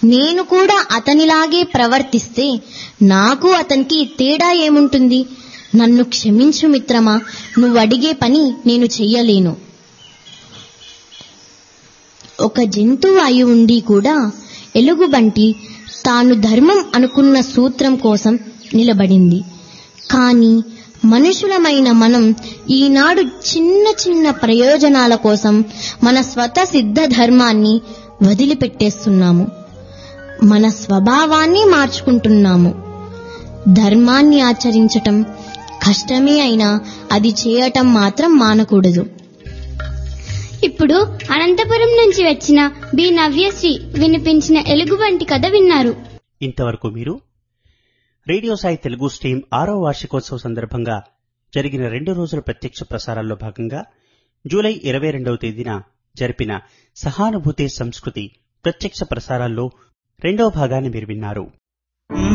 నేను కూడా అతనిలాగే ప్రవర్తిస్తే నాకు అతనికి తేడా ఏముంటుంది నన్ను క్షమించు మిత్రమా నువ్వు అడిగే పని నేను చెయ్యలేను ఒక జంతువు అయి ఉండి కూడా ఎలుగుబంటి తాను ధర్మం అనుకున్న సూత్రం కోసం నిలబడింది కానీ మనుషులమైన మనం ఈనాడు చిన్న చిన్న ప్రయోజనాల కోసం మన స్వతసిద్ధ ధర్మాన్ని వదిలిపెట్టేస్తున్నాము మన స్వభావాన్ని మార్చుకుంటున్నాము ధర్మాన్ని ఆచరించటం కష్టమే అయినా అది చేయటం మాత్రం మానకూడదు ఇప్పుడు అనంతపురం నుంచి వచ్చిన బి నవ్యశ్రీ వినిపించిన ఎలుగుబంటి కథ విన్నారు ఇంతవరకు మీరు రేడియో సాయి తెలుగు స్ట్రీమ్ ఆరో వార్షికోత్సవ సందర్భంగా జరిగిన రెండు రోజుల ప్రత్యక్ష ప్రసారాల్లో భాగంగా జూలై ఇరవై రెండవ తేదీన జరిపిన సహానుభూతి సంస్కృతి ప్రత్యక్ష ప్రసారాల్లో రెండవ భాగాన్ని మీరు విన్నారు